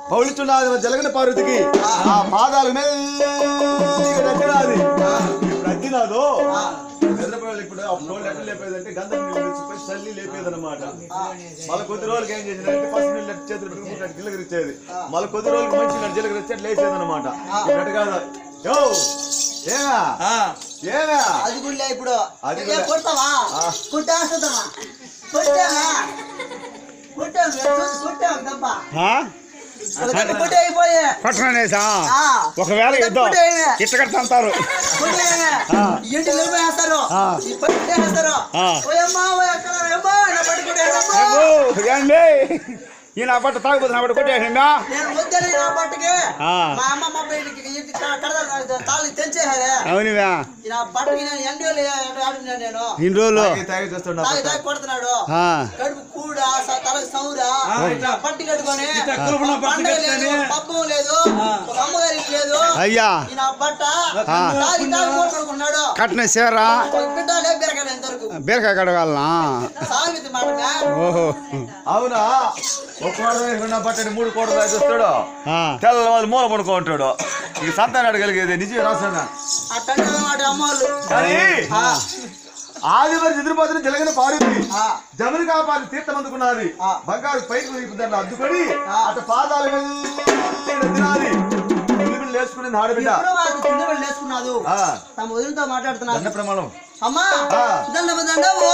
పౌలిచున్నది జలగన పార్వతికి ఆ పాదాలు మెల్లిగా రచ్చినాది ఇప్పుడు రచ్చినాదు నిద్రపోయాలి ఇప్పుడు అప్పుడు ఎట్లా లేపేదంటే గంధం నీళ్ళు తెచ్చిపోయి చల్లి లేపేదన్నమాట మళ్ళీ కొద్ది రోజులకి ఏం చేసిందంటే ఫస్ట్ నీళ్ళు ఎట్లా చేతులు పెట్టుకుంటే గిల్లగిరిచ్చేది మళ్ళీ కొద్ది రోజులకి మంచి నీళ్ళు జిల్లగిరిస్తే అట్లా లేచేదన్నమాట ఇప్పుడు అట్ట కాదు యో ఏమా ఏమా అది కూడా ఇప్పుడు అది ఏ, కూడా. కొడతావా ఆ. కుట్టాస్తుందమ్మా కొట్టావా కొట్టాం చూసి కొట్టాం దెబ్బ ఒక దెబ్బ కొట్టి అయిపోయే పట్టణేసా ఆ. ఒకవేళ ఒక యుద్ధం దెబ్బ కొట్టి ఇట్టగట్ట అంటారు కొట్టేయమే. ఆ. ఇంటి నిలిపేస్తారు ఆ. ఈ పని కొట్టేస్తారు ఆ. ఓయమ్మా ఓ ఎక్కడ ఏమ్మా నా పట్టు కొట్టేయమ్మా ఏమో, ఏండి ఈ నా బట్ట తాగుపోతే నా బట్ట కొట్టేసిందా నేను వద్దని నా పట్టుకి ఆ. మా అమ్మ మా బయటికి ఇంటి కడద తాళి తెంచేసారే అవునివా ఈ నా బట్టకి నేను ఎండియోలు ఆడున్నాను నేను ఇన్ని రోజులు తాగి తాగి చేస్తున్నా తాగి తాగి కొడుతున్నాడు ఆ, కడుపు కూడా స- తలకు సౌరా ఇట్లా. పట్టి కట్టుకొని ఇట్లా కులుపున పట్టు పండగ లేదు కట్టుకొని. పబ్బం లేదు ఒక అమ్మగారికి లేదు అయ్యా ఈ నా బట్ట ఆ. తాగి తాగి కొడుకున్నాడు కట్టిన చీర ఒక బిడ్డ లేదు బీరకాయలు ఇంతవరకు బీరకాయ కడగాలనా సాగుతుంది మాట మ్యా. ఓహో అవునా ఒక కోడ వేసుకున్న బట్టని మూడు కోటలు రాసేస్తాడు ఆ, తెల్లవాళ్ళు మూల పడుకుంటాడు ఇక సంతానం అడగలిగేది నిజం రాసాను అట్టంటే మాట అమ్మవాళ్ళు కానీ ఆ, ఆదివారి ఎదురుపోతున్న జలగన పారింది ఆ. జమని కాపాడి తీర్థం అందుకున్నది ఆ. బంగారు పైకి వైపు దాన్ని అద్దుకొని ఆ. అటు పాదాలు తినాలి లేసుకుని ఆడబిడ్డ ఎప్పుడో వాళ్ళు తిండి వెళ్ళి వేసుకున్నాదు ఆ. తమ వదిలితో మాట్లాడుతున్నారు దండ ప్రమాణం అమ్మా ఆ. దండ దండ ఓ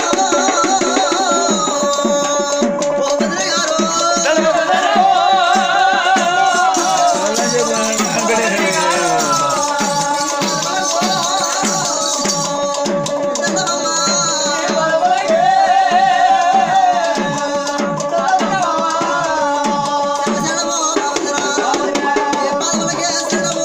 ఓ వదిన గారు దండమమ్మా. శరణమో భవతురా. ఏ పాదములకే శరణమో.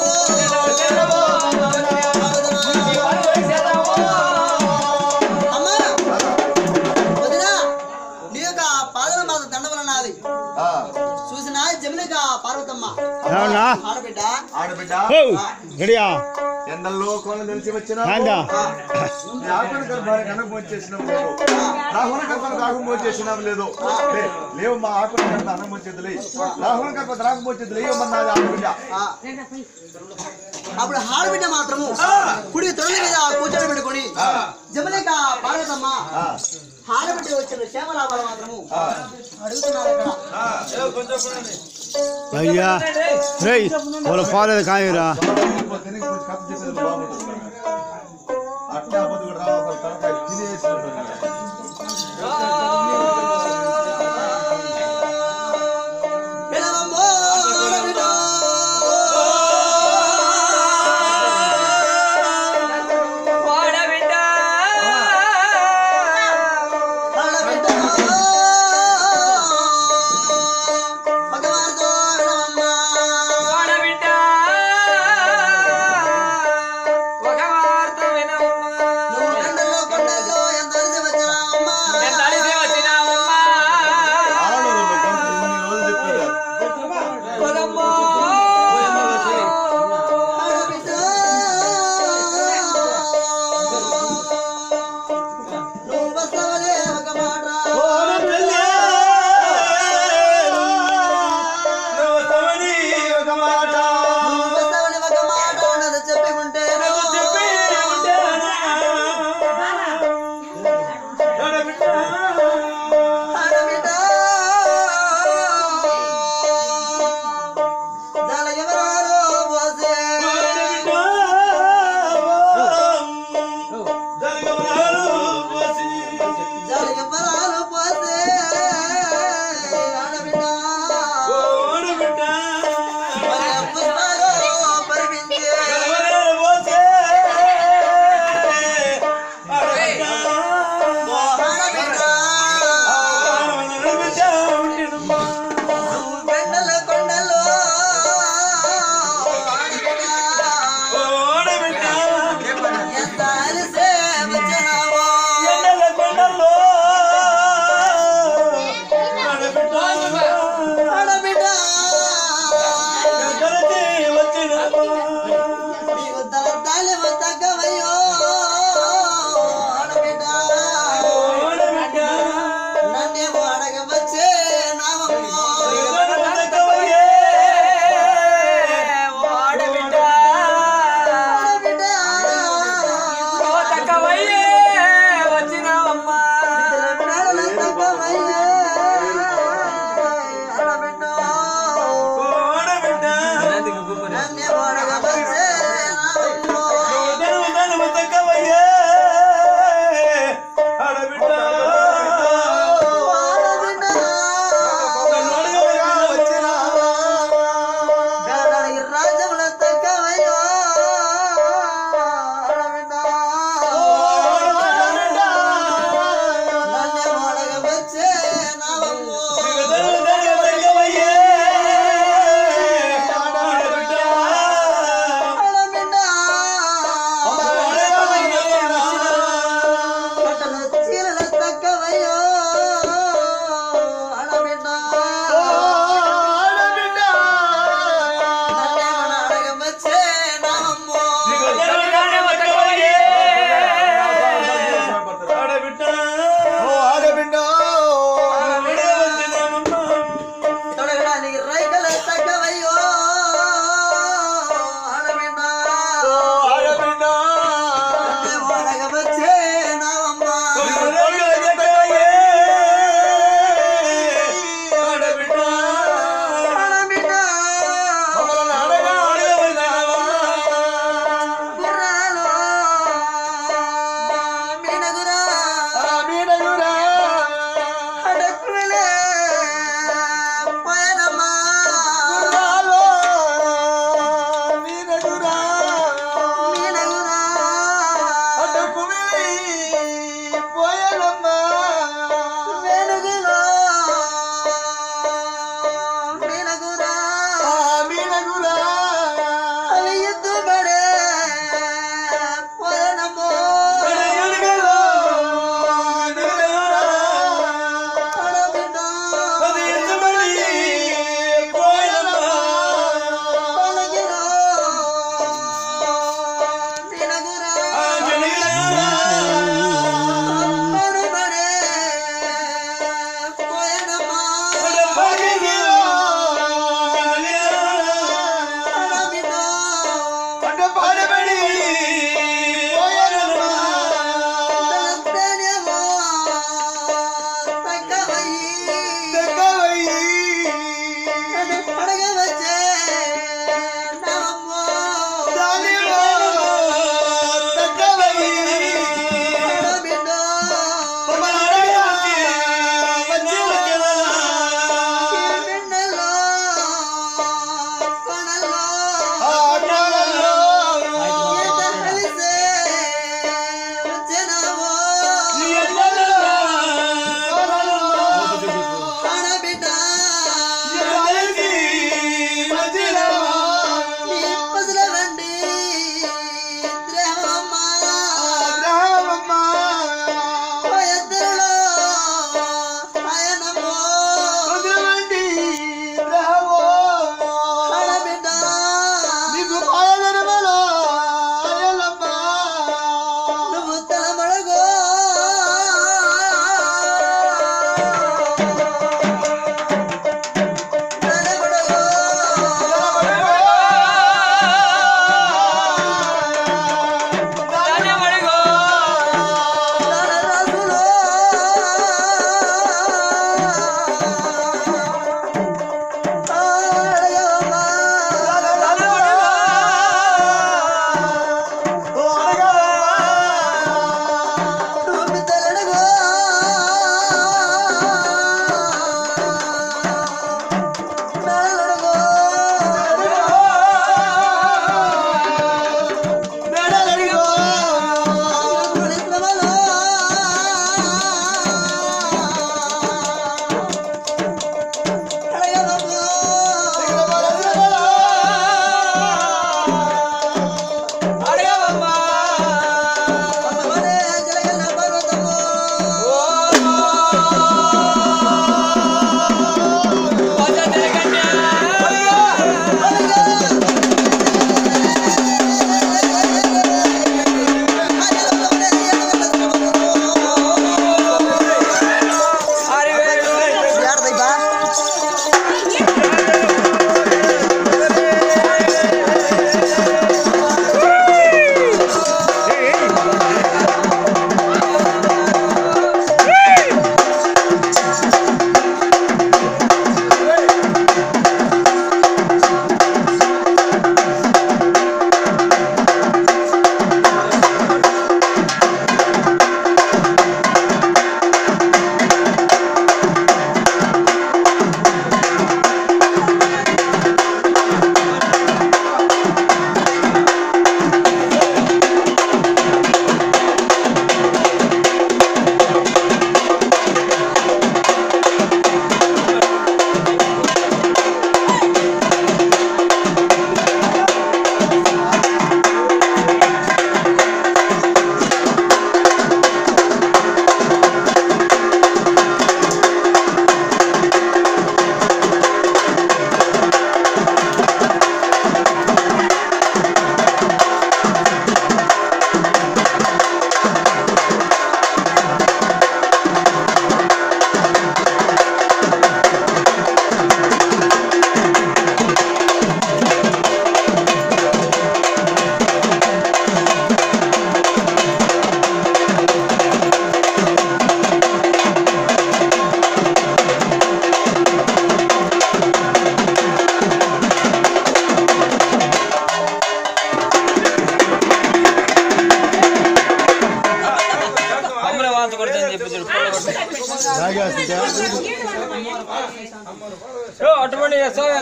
అమ్మా వదినా నీ యొక్క పాదల మాత దండవల నాది ఆ. చూసిన జమునిక పార్వతమ్మ అవునా ఆడబిడ్డ ఆడబిడ్డ ఓ, రెడీయా ఎండల్లో కోళ్ళ తెలిసి వచ్చిన రాండా ఆకుల గర్భానికి అనుభవం చేసినాం లేదు రాహుల గర్భానికి రాహుమోం చేసినాం లేదు లే, లేవు మా ఆకుల గర్భ అనుభవం చేతులే రాహుల గర్భ రాహుమోం చేతులు లేవమన్నది ఆడబిడ్డ ఆ. అప్పుడు ఆడబిడ్డ మాత్రము కుడి తొడల మీద కూర్చొని పెట్టుకొని జమునిక పార్వతమ్మ ఆ. ఆడబిడ్డ వచ్చిన క్షేమలాభాలు మాత్రము అడుగుతున్నారు ఇక్కడ అయ్యా రేయ్ వాళ్ళ పాలేదు కాయరా తిరిగి కొంచెం కప్పు చేసేది బాగుంటుంది అట్లా పొద్దు కూడా రావాలి తలకాయ తినేసి పిలవమ్మో ఆడబిడ్డ. ఆడబిడ్డ. భగవానుతో వినవమ్మా. నువ్వు కొండల్లో కొండల్లో ఎంత అలసి వచ్చినావమ్మా. ఇన్ని రోజులు చెప్పారు ఆడబిడ్డ. నువ్వు వస్తావనే ఒక మాట వస్తావని ఒక మాట ఉన్నది చెప్పి ఉంటే ఆడబిడ్డ దాని ఎవరారో పోసే దాని ఎవరారో పోసే ఆడబిడ్డ మరి అప్పుస్తారో పరిపించే ఆడబిడ్డ నువ్వు పెండల కొండలో ఆడబిడ్డ ఎంత అలసే వచ్చినావో ఆడబిడ్డ నీవు తల తాళి తగ్గవయ్యో ఆడబిడ్డ నన్నేమో అడగవచ్చే నావమ్మో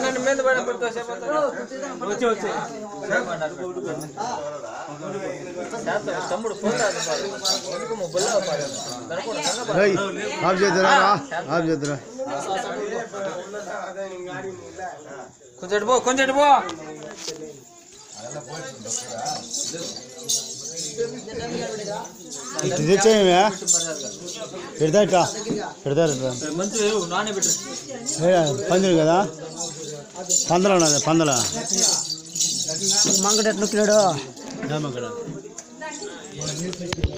నన్ను మీద పడబడుతూ వచ్చి వచ్చి తమ్ముడు పోతాడు ఆఫ్ చేద్దరా ఆఫ్ చేద్దరా కొంచెం పో కొంచెం పో ఇది తెచ్చేయమే పెడతా ఇట్లా పెడతారు ఇట్లా మంచి నానే పెట్టు ఏ, పందిరి కదా పందల ఉన్నది పందల మంగడెట్ నొక్కినాడు ఏమక్కడ